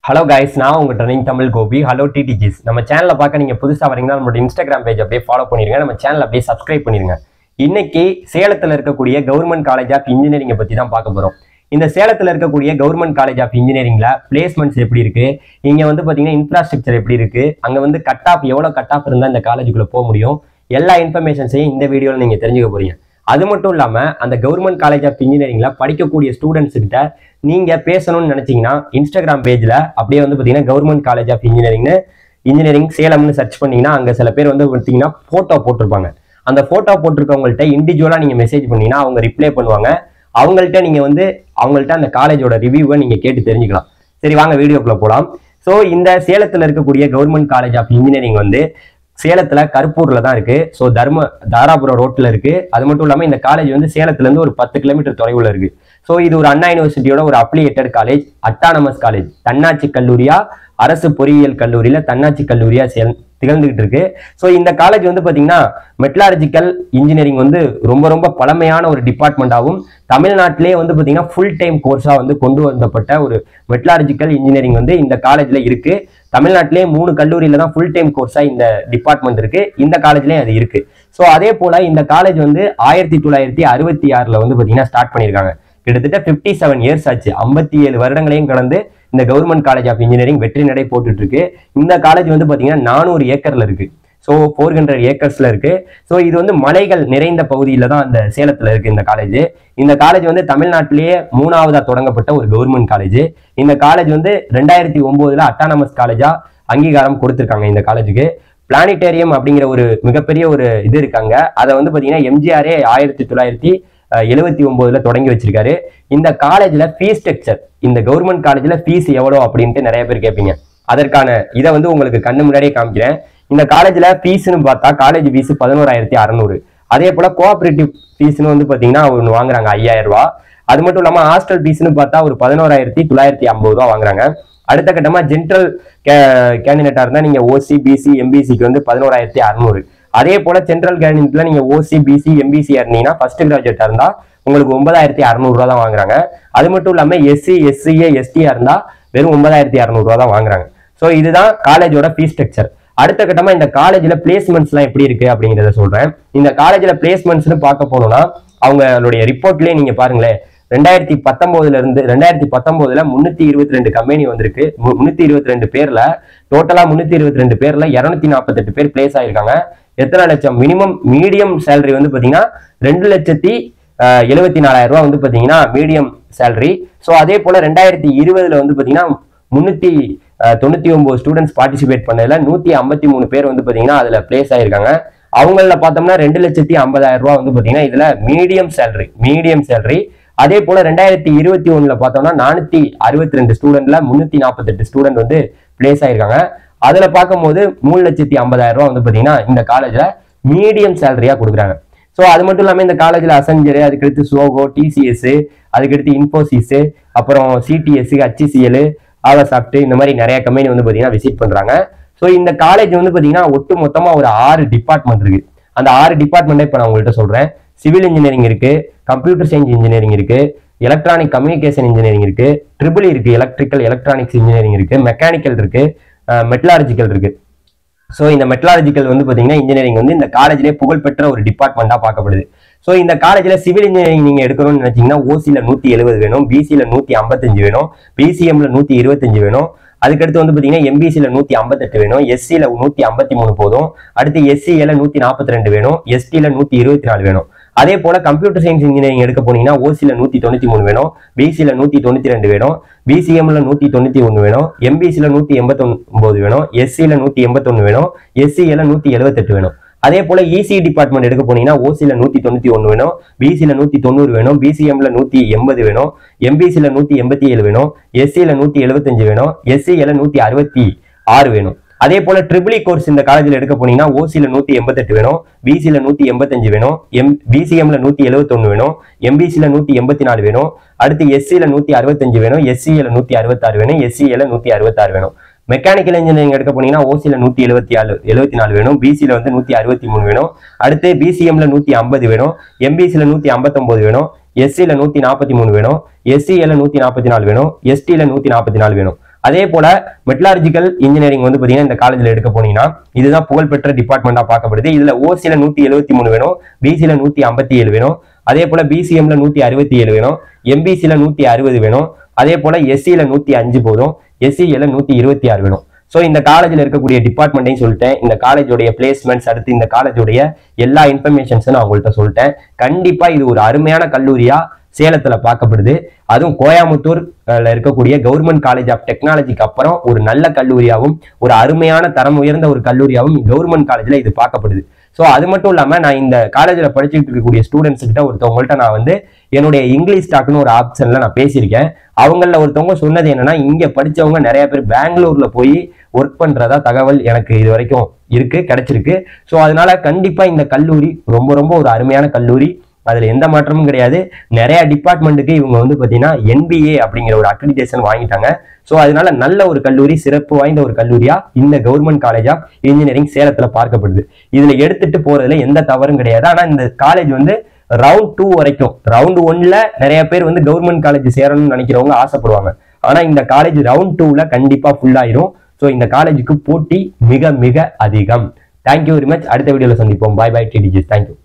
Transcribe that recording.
hello guys நான் உங்க training Tamil Gopi hello டிடிஜிஸ் நம்ம சேனலை பார்க்க நீங்க புதுசா வரீங்கன்னா நம்மளோட இன்ஸ்டாகிராம் பேஜ் அப்படியே ஃபாலோ பண்ணிருங்க நம்ம சேனல் அப்படியே சப்ஸ்கிரைப் பண்ணிருங்க இன்னைக்கு சேலத்துல இருக்கக்கூடிய கவர்மெண்ட் காலேஜ் ஆஃப் இன்ஜினியரிங்கை பத்தி தான் பார்க்க போறோம் இந்த சேலத்துல இருக்கக்கூடிய கவர்மெண்ட் காலேஜ் ஆஃப் இன்ஜினியரிங்ல பிளேஸ்மெண்ட்ஸ் எப்படி இருக்கு இங்க வந்து பாத்தீங்கன்னா இன்ஃப்ராஸ்ட்ரக்சர் எப்படி இருக்கு அங்க வந்து கட் ஆஃப் எவ்வளவு கட் ஆஃப் இருந்தா இந்த காலேஜுக்குள்ள போக முடியும் எல்லா இன்ஃபர்மேஷன்ஸையும் இந்த வீடியோல நீங்க தெரிஞ்சுக்க போறீங்க அது மட்டும் இல்லாம அந்த கவர்மெண்ட் காலேஜ் ஆஃப் இன்ஜினியரிங்ல படிக்கக்கூடிய ஸ்டூடெண்ட்ஸ் கிட்ட நீங்க பேசணும்னு நினைச்சீங்கன்னா இன்ஸ்டாகிராம் பேஜ்ல அப்படியே வந்து பாத்தீங்கன்னா கவர்மெண்ட் காலேஜ் ஆஃப் இன்ஜினியரிங்னு இன்ஜினியரிங் சேலம்னு சர்ச் பண்ணீங்கன்னா அங்க சில பேர் வந்து பார்த்தீங்கன்னா போட்டோ போட்டிருப்பாங்க அந்த போட்டோ போட்டிருக்கவங்கள்ட்ட இண்டிவிஜுவலா நீங்க மெசேஜ் பண்ணீங்கன்னா அவங்க ரிப்ளை பண்ணுவாங்க அவங்கள்ட்ட நீங்க வந்து அவங்கள்ட்ட அந்த காலேஜோட ரிவ்யூவை நீங்க கேட்டு தெரிஞ்சுக்கலாம் சரி வாங்க வீடியோக்குள்ள போலாம் ஸோ இந்த சேலத்துல இருக்கக்கூடிய கவர்மெண்ட் காலேஜ் ஆஃப் இன்ஜினியரிங் வந்து சேலத்துல கருப்பூர்ல தான் இருக்கு ஸோ தர்ம தாராபுரம் ரோட்ல இருக்கு அது மட்டும் இல்லாம இந்த காலேஜ் வந்து சேலத்துல இருந்து ஒரு பத்து கிலோமீட்டர் தொலைவுல இருக்கு ஸோ இது ஒரு அண்ணா யூனிவர்சிட்டியோட ஒரு அப்ளிகேட்டட் காலேஜ் அட்டானமஸ் காலேஜ் தன்னாட்சி கல்லூரியா அரசு பொறியியல் கல்லூரியில தன்னாட்சி கல்லூரியா சேல் திகழ்ந்துகிட்டு இருக்கு ஸோ இந்த காலேஜ் வந்து பாத்தீங்கன்னா மெட்லாலஜிக்கல் இன்ஜினியரிங் வந்து ரொம்ப ரொம்ப பழமையான ஒரு டிபார்ட்மெண்ட்டாகவும் தமிழ்நாட்டிலே வந்து பாத்தீங்கன்னா ஃபுல் டைம் கோர்ஸா வந்து கொண்டு வந்தப்பட்ட ஒரு மெட்லாலஜிக்கல் இன்ஜினியரிங் வந்து இந்த காலேஜ்ல இருக்கு தமிழ்நாட்டிலே மூணு கல்லூரியில தான் ஃபுல் டைம் கோர்ஸா இந்த டிபார்ட்மெண்ட் இருக்கு இந்த காலேஜ்லயும் அது இருக்கு ஸோ அதே போல இந்த காலேஜ் வந்து ஆயிரத்தி தொள்ளாயிரத்தி அறுபத்தி ஆறுல வந்து பாத்தீங்கன்னா ஸ்டார்ட் பண்ணியிருக்காங்க கிட்டத்தட்ட 57 செவன் இயர்ஸ் ஆச்சு ஐம்பத்தி ஏழு வருடங்களையும் கடந்து இந்த கவர்மெண்ட் காலேஜ் ஆஃப் இன்ஜினியரிங் வெற்றி நடை போட்டுட்டு இருக்கு இந்த காலேஜ் வந்து பாத்தீங்கன்னா நானூறு ஏக்கர்ல இருக்கு ஸோ ஃபோர் ஹண்ட்ரட் ஏக்கர்ஸ்ல இருக்கு ஸோ இது வந்து மலைகள் நிறைந்த பகுதியில தான் அந்த சேலத்துல இருக்கு இந்த காலேஜ் இந்த காலேஜ் வந்து தமிழ்நாட்டிலேயே மூணாவதா தொடங்கப்பட்ட ஒரு கவர்மெண்ட் காலேஜ் இந்த காலேஜ் வந்து ரெண்டாயிரத்தி ஒன்பதுல அட்டானமஸ் காலேஜா அங்கீகாரம் கொடுத்திருக்காங்க இந்த காலேஜுக்கு பிளானிட்டேரியம் அப்படிங்கிற ஒரு மிகப்பெரிய ஒரு இது இருக்காங்க அதை வந்து பாத்தீங்கன்னா எம்ஜிஆரே ஆயிரத்தி தொள்ளாயிரத்தி எழுபத்தி ஒன்பதுல தொடங்கி வச்சிருக்காரு இந்த காலேஜ்ல ஃபீஸ் ஸ்ட்ரக்சர் இந்த கவர்மெண்ட் காலேஜ்ல ஃபீஸ் எவ்வளோ அப்படின்ட்டு நிறைய பேர் கேட்பீங்க அதற்கான இதை வந்து உங்களுக்கு கண்ணு முன்னாடியே காமிக்கிறேன் இந்த காலேஜ்ல ஃபீஸ்னு பார்த்தா காலேஜ் ஃபீஸ் பதினோராயிரத்தி அறநூறு அதே போல கோஆபரேட்டிவ் ஃபீஸ்னு வந்து பாத்தீங்கன்னா ஒன்று வாங்குறாங்க ஐயாயிரம் ரூபாய் அது மட்டும் இல்லாம ஹாஸ்டல் ஃபீஸ்னு பார்த்தா ஒரு பதினோராயிரத்தி தொள்ளாயிரத்தி ஐம்பது ரூபா வாங்குறாங்க அடுத்த கட்டமா ஜென்ரல் கேண்டிடேட்டா இருந்தா நீங்க ஓசி பிசி எம்பிசிக்கு வந்து பதினோராயிரத்தி அறநூறு அதே போல சென்ட்ரல் கேண்டிடேட்ல நீங்க ஓசி பிசி எம்பிசி இருந்தீங்கன்னா ஃபர்ஸ்ட் கிராஜுவேட்டா இருந்தா உங்களுக்கு ஒன்பதாயிரத்தி அறநூறுவா தான் வாங்குறாங்க அது மட்டும் இல்லாம எஸ்சி எஸ்சிஏ எஸ்டியா இருந்தா வெறும் ஒன்பதாயிரத்தி அறநூறுவா தான் வாங்குறாங்க ஸோ இதுதான் காலேஜோட ஃபீஸ் ஸ்ட்ரக்சர் அடுத்த கட்டமா இந்த காலேஜ்ல பிளேஸ்மெண்ட்ஸ் எல்லாம் எப்படி இருக்கு அப்படிங்கிறத சொல்றேன் இந்த காலேஜ்ல பிளேஸ்மெண்ட்ஸ்னு பார்க்க போனோம்னா அவங்களுடைய ரிப்போர்ட்லயே நீங்க பாருங்களேன் ரெண்டாயிரத்தி பத்தொன்பதுல இருந்து ரெண்டாயிரத்தி பத்தொன்பதுல முன்னூத்தி இருபத்தி ரெண்டு கம்பெனி வந்திருக்கு மு- முன்னூத்தி இருபத்தி ரெண்டு பேர்ல டோட்டலா முன்னூத்தி இருபத்தி ரெண்டு பேர்ல இருநூத்தி நாற்பத்தெட்டு பேர் பிளேஸ் ஆயிருக்காங்க எத்தனை லட்சம் மினிமம் மீடியம் சேலரி வந்து பாத்தீங்கன்னா ரெண்டு லட்சத்தி அஹ், எழுபத்தி நாலாயிரம் ரூபாய் வந்து பாத்தீங்கன்னா மீடியம் சேலரி ஸோ அதே போல ரெண்டாயிரத்தி இருபதுல வந்து பாத்தீங்கன்னா முன்னூத்தி அஹ், தொண்ணூத்தி ஒன்பது ஸ்டூடெண்ட்ஸ் பார்ட்டிசிபேட் பண்ணதுல நூத்தி ஐம்பத்தி மூணு பேர் வந்து பாத்தீங்கன்னா அதுல பிளேஸ் ஆயிருக்காங்க அவங்கள பார்த்தோம்னா ரெண்டு லட்சத்தி ஐம்பதாயிரம் ரூபாய் வந்து பாத்தீங்கன்னா இதுல மீடியம் சேலரி மீடியம் சேலரி அதே போல ரெண்டாயிரத்தி இருபத்தி ஒண்ணுல பார்த்தோம்னா நானூத்தி அறுபத்தி ரெண்டு ஸ்டூடெண்ட்ல முன்னூத்தி நாற்பத்தெட்டு ஸ்டூடெண்ட் வந்து பிளேஸ் ஆயிருக்காங்க அதுல பார்க்கும்போது மூணு லட்சத்தி ஐம்பதாயிரம் ரூபாய் வந்து பாத்தீங்கன்னா இந்த காலேஜ்ல மீடியம் சேலரியா கொடுக்குறாங்க ஸோ அது மட்டும் இல்லாம இந்த காலேஜ்ல அசஞ்சர் அதுக்கடுத்து சோகோ டிசிஎஸ் அதுக்கடுத்து இன்ஃபோசிஸ் அப்புறம் சிடிஎஸ் ஹச்சிசிஎல் ஆவசாப்ட் இந்த மாதிரி நிறைய கம்பெனி வந்து பாத்தீங்கன்னா விசிட் பண்றாங்க ஸோ இந்த காலேஜ் வந்து பாத்தீங்கன்னா ஒட்டு மொத்தமா ஒரு ஆறு டிபார்ட்மெண்ட் இருக்கு அந்த ஆறு டிபார்ட்மெண்ட்டை இப்போ நான் உங்கள்கிட்ட சொல்றேன் சிவில் இன்ஜினியரிங் இருக்கு கம்ப்யூட்டர் சயின்ஸ் இன்ஜினியரிங் இருக்கு எலக்ட்ரானிக் கம்யூனிகேஷன் இன்ஜினியரிங் இருக்கு ட்ரிபிள் இருக்கு எலக்ட்ரிக்கல் எலக்ட்ரானிக்ஸ் இன்ஜினியரிங் இருக்கு மெக்கானிக்கல் இருக்கு மெட்லாலஜிக்கல் இருக்கு ஸோ இந்த மெட்லாலஜிக்கல் வந்து பார்த்தீங்கன்னா இன்ஜினியரிங் வந்து இந்த காலேஜ்லேயே புகழ்பெற்ற ஒரு டிபார்ட்மெண்ட்டாக பார்க்கப்படுது ஸோ இந்த காலேஜில் சிவில் இன்ஜினியரிங் நீங்கள் எடுக்கணும்னு நினைச்சீங்கன்னா ஓசியில் நூற்றி எழுபது வேணும் பிசியில் நூற்றி ஐம்பத்தஞ்சு வேணும் பிசிஎம்ல நூற்றி இருபத்தஞ்சு வேணும் அதுக்கடுத்து வந்து பார்த்தீங்கன்னா எம்பிசியில் நூற்றி ஐம்பத்தெட்டு வேணும் எஸ்சியில் நூற்றி ஐம்பத்தி மூணு போதும் அடுத்து எஸ்சியில் நூற்றி நாற்பத்தி ரெண்டு வேணும் எஸ்டியில் நூற்றி இருபத்தி நாலு வேணும் அதே போல கம்ப்யூட்டர் சயின்ஸ் இன்ஜினியரிங் எடுக்க போனீங்கன்னா ஓசியில் நூற்றி தொண்ணூற்றி மூணு வேணும் பிசியில் நூற்றி தொண்ணூற்றி ரெண்டு வேணும் பிசிஎம்ல நூற்றி தொண்ணூற்றி ஒன்று வேணும் எம்பிசியில் நூற்றி எண்பத்தொன்பது வேணும் எஸ்சியில் நூற்றி எண்பத்தொன்று வேணும் எஸ்சியில் நூற்றி எழுபத்தெட்டு வேணும் அதே போல இசி டிபார்ட்மெண்ட் எடுக்க போனீங்கன்னா ஓசியில் நூற்றி தொண்ணூற்றி ஒன்று வேணும் பிசியில் நூற்றி தொண்ணூறு வேணும் பிசிஎம்ல நூற்றி எண்பது வேணும் எம்பிசியில் நூற்றி எண்பத்தி ஏழு வேணும் எஸ்சியில் நூற்றி எழுபத்தஞ்சு வேணும் எஸ்சியில் நூற்றி அறுபத்தி ஆறு வேணும் அதே போல ட்ரிபிளி கோர்ஸ் இந்த காலேஜ்ல எடுக்க போனீங்கன்னா ஓசியில் நூற்றி எண்பத்தெட்டு வேணும் பிசியில் நூற்றி எண்பத்தஞ்சு வேணும் எம் பிசிஎம்ல நூற்றி எழுபத்தொன்று வேணும் எம்பிசியில் நூற்றி எண்பத்தி நாலு வேணும் அடுத்து எஸ்சியில் நூற்றி அறுபத்தஞ்சு வேணும் எஸ்சியில் நூற்றி அறுபத்தாறு வேணும் எஸ்சியில் நூற்றி அறுபத்தாறு வேணும் மெக்கானிக்கல் இன்ஜினியரிங் எடுக்க போனீங்கன்னா ஓசியில் நூற்றி எழுபத்தி ஆறு எழுபத்தி நாலு வேணும் பிசியில் வந்து நூற்றி அறுபத்தி மூணு வேணும் அடுத்து பிசிஎம்ல நூற்றி ஐம்பது வேணும் எம்பிசியில் நூற்றி ஐம்பத்தொம்போது வேணும் எஸ்சியில் நூற்றி நாற்பத்தி மூணு வேணும் எஸ்சியில் நூற்றி நாற்பத்தி நாலு வேணும் எஸ்டியில் நூற்றி நாற்பத்தி நாலு வேணும் அதே போல மெட்லாலஜிக்கல் இன்ஜினியரிங் வந்து பாத்தீங்கன்னா இந்த காலேஜ்ல எடுக்க போனீங்கன்னா இதுதான் புகழ்பெற்ற டிபார்ட்மெண்டா பார்க்கப்படுது இதுல ஓசில நூத்தி எழுபத்தி மூணு வேணும் பிசில நூத்தி ஐம்பத்தி ஏழு வேணும் அதே போல பிசிஎம்ல நூத்தி அறுபத்தி ஏழு வேணும் எம்பிசில நூத்தி அறுபது வேணும் அதே போல எஸ்சியில நூத்தி அஞ்சு போதும் எஸ்சிஎல நூத்தி இருபத்தி ஆறு வேணும் ஸோ இந்த காலேஜில் இருக்கக்கூடிய டிபார்ட்மெண்ட்டையும் சொல்லிட்டேன் இந்த காலேஜோடைய பிளேஸ்மெண்ட்ஸ் அடுத்து இந்த காலேஜோடைய எல்லா இன்ஃபர்மேஷன்ஸும் நான் உங்கள்கிட்ட சொல்லிட்டேன் கண்டிப்பா இது ஒரு அருமையான கல்லூரியா சேலத்துல பார்க்கப்படுது அதுவும் கோயம்புத்தூர் அஹ், இருக்கக்கூடிய கவர்மெண்ட் காலேஜ் ஆஃப் டெக்னாலஜிக்கு அப்புறம் ஒரு நல்ல கல்லூரியாகவும் ஒரு அருமையான தரம் உயர்ந்த ஒரு கல்லூரியாகவும் கவர்மெண்ட் காலேஜ்ல இது பார்க்கப்படுது ஸோ அது மட்டும் இல்லாம நான் இந்த காலேஜில் படிச்சுட்டு இருக்கக்கூடிய ஸ்டூடெண்ட்ஸ் கிட்ட ஒருத்தவங்கள்ட்ட நான் வந்து என்னுடைய இங்கிலீஷ் டாக்னு ஒரு ஆப்ஷன்ல நான் பேசியிருக்கேன் அவங்கள ஒருத்தவங்க சொன்னது என்னன்னா இங்க படிச்சவங்க நிறைய பேர் பெங்களூர்ல போய் ஒர்க் பண்றதா தகவல் எனக்கு இது வரைக்கும் இருக்கு கிடைச்சிருக்கு ஸோ அதனால கண்டிப்பா இந்த கல்லூரி ரொம்ப ரொம்ப ஒரு அருமையான கல்லூரி அதுல எந்த மாற்றமும் கிடையாது நிறைய டிபார்ட்மெண்ட்டுக்கு இவங்க வந்து பாத்தீங்கன்னா என்பிஏ அப்படிங்கிற ஒரு அக்ரிடேஷன் வாங்கிட்டாங்க ஸோ அதனால நல்ல ஒரு கல்லூரி சிறப்பு வாய்ந்த ஒரு கல்லூரியா இந்த கவர்மெண்ட் காலேஜ் ஆஃப் இன்ஜினியரிங் சேலத்துல பார்க்கப்படுது இதுல எடுத்துட்டு போறதுல எந்த தவறும் கிடையாது ஆனா இந்த காலேஜ் வந்து ரவுண்ட் டூ வரைக்கும் ரவுண்ட் ஒன்ல நிறைய பேர் வந்து கவர்மெண்ட் காலேஜ் சேரணும்னு நினைக்கிறவங்க ஆசைப்படுவாங்க ஆனா இந்த காலேஜ் ரவுண்ட் டூல கண்டிப்பா ஃபுல் ஆயிரும் ஸோ இந்த காலேஜுக்கு போட்டி மிக மிக அதிகம் தேங்க்யூ வெரி மச் அடுத்த வீடியோல சந்திப்போம் பாய் பாய் டிடிஜிஸ் தேங்க்யூ